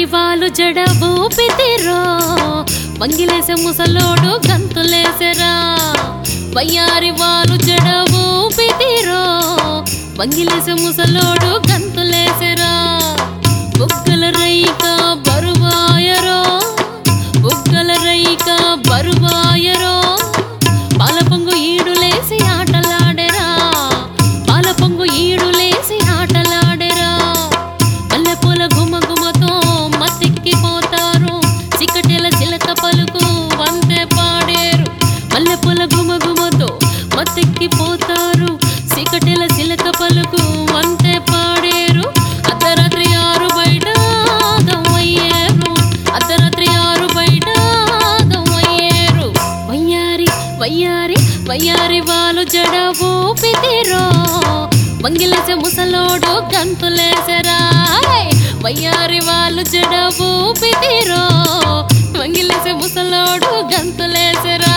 వాళ్ళు జడ ఊపితిరో వంగిలేసే ముసలోడు గంతులేసెరా వయ్యారి వాళ్ళు జడ ఊపితిరో వంగిలేసే ముసలోడు గంతులేసెరా బుగ్గల రైక బరువాయరో బుగ్గల రైక బరువాయరో పాల పొంగు ఈడులేసి ఆటలాడెరా పాల పొంగు ఈడులేసి ఆటలాడెరా మల్లెపూల గుమ గుమతో మత్తెక్కిపోతారు చికటెల చిలక పలుకు వంతే పాడేరు మల్లెపూల గుమ గుమతో మత్తెక్కిపోతారు చికటెల చిలక పలుకు వంతే పాడేరు అర్ధరాత్రి ఆరు బయట గవ్వయ్యేరు అర్ధరాత్రి ఆరు బయట గవ్వయ్యేరు వయ్యారి వయ్యారి వయ్యారి వాళ్ళు జడ ఊపితిరో వంగిలేసే ముసలోడు గంతులేసరా వయ్యారి వాళ్ళు జడ ఊపితిరో వంగిలేసే ముసలోడు గంతులేసరా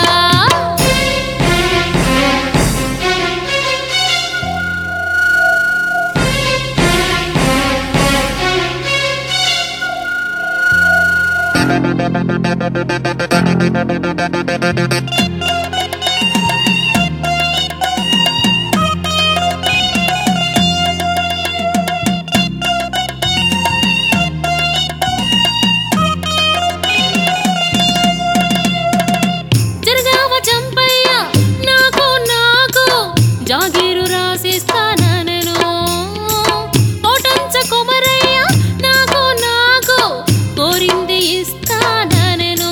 జరగావ చంపయ్య నాకు నాకు జాగీరు రాసిస్తాన నేను ఓటంచ కుమరయ్య నాకు నాకు కోరింది ఇస్తాన నేను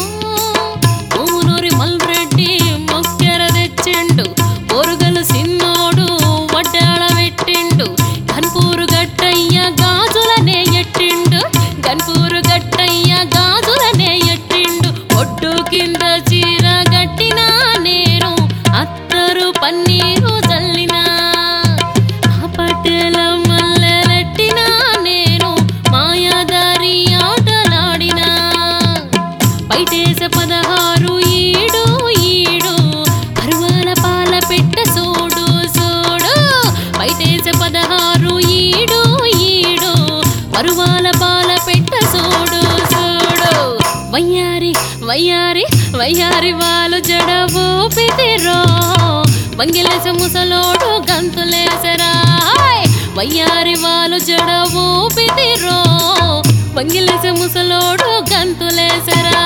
ఊనూరి మల్రెడ్డి మొక్కెర తెచ్చిండు పొరుగలు సిన్నోడు వడ్డాళ పెట్టిండు గన్పూరు గట్టయ్య గాజులనే ఎట్టిండు గన్పూరు గట్టయ్య గాజులనే ఎట్టిండు ఒడ్డు కింద చీర గట్టిన నేను అత్తరు పన్నీరు చల్లినా ఆ పట్టెల మల్లెలెట్టిన నేను మాయాదారి ఆటలాడినా బయటేస పదహారు ఈడు ఈడు పరువాల పాల పెట్ట సోడు సోడు బయటేస పదహారు ఈడు ఈడు పరువాల పాల పెట్ట సోడు సోడు వయ్యారి వయ్యారి వయ్యారి వాళ్ళు జడ ఊపితిరో వంగిలేస ముసలోడు గంతులేసరా వయ్యారి వాళ్ళు జడ ఊపితిరో వంగిలేస ముసలోడు గంతులేసరా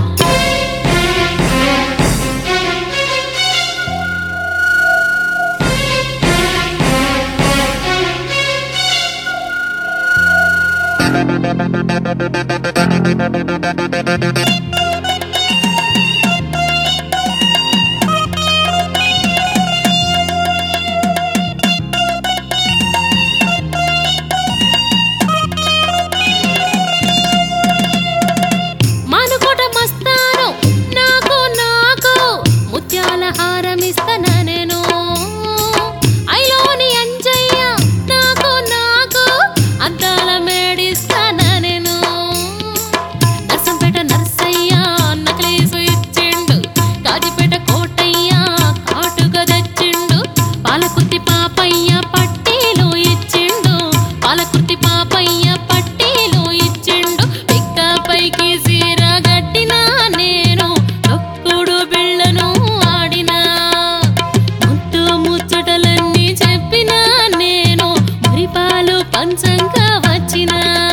మానుకోట మస్తాను నాకు నాకు ముత్యాల హారమిస్తన నేను ఐలోని అంజయ్య నాకు నాకు అద్దాల మేడిస్తన నేను నర్సంపేట నర్సయ్య నకలీసు ఇచ్చిండు గాజిపేట కోటయ్య కాటుగా తెచ్చిండు పాలకుర్తి పాపయ్య పట్టీలు ఇచ్చిండు పాలకుర్తి పాపయ్య పట్టీలు ఇచ్చిండు పిక్క పైకి సీర గట్టిన నేను తొక్కుడు బిళ్ళను ఆడినా ముద్దు ముచ్చటలన్నీ చెప్పిన నేను మురిపాలు పంచంగా వచ్చిన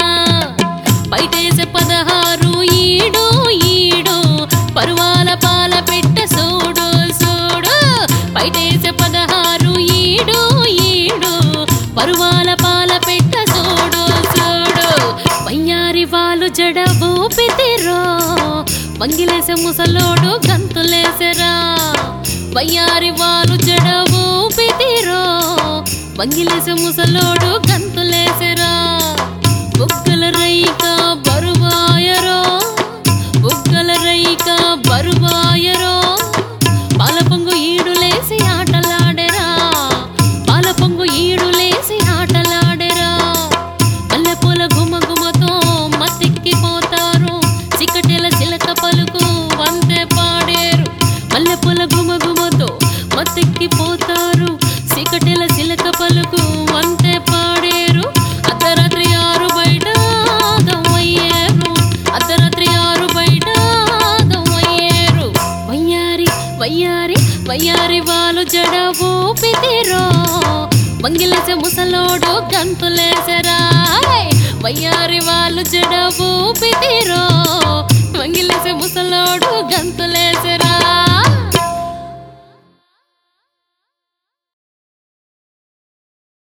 బయటేసే పదహారు ఈడు ఈడు పరువాల పాల పెట్ట సోడు సోడు బయటేసే పదహారు ఈడు ఈడు పరువాల పాల పెట్ట సోడు సోడు వయ్యారి వాళ్ళు జడ ఊపితిరో వంగిలేసే ముసలోడు గంతులేసెరా వయ్యారి వాళ్ళు జడ ఊపితిరో వంగిలేసే ముసలోడు గంతులేసెరా బుగ్గల రైక బరువాయరో బుగ్గల రైక బరువాయరో పాల పొంగు ఈడులేసి ఆటలాడెరా పాల పొంగు ఈడులేసి ఆటలాడెరా మల్లెపూల గుమ గుమతో మత్తెక్కిపోతారు చికటెల చిలక పలుకు వంతే పాడేరు మల్లెపూల గుమ గుమతో మత్తెక్కిపోతారు చికటెల చిలక పలుకు వంతే పాడేరు అర్ధరాత్రి ఆరు బయట గవ్వ వయ్యారి వాళ్ళు జడ ఊపితిరో వంగిలేసే ముసలోడు గంతులేసరా వయ్యారి వాళ్ళు జడ ఊపితిరో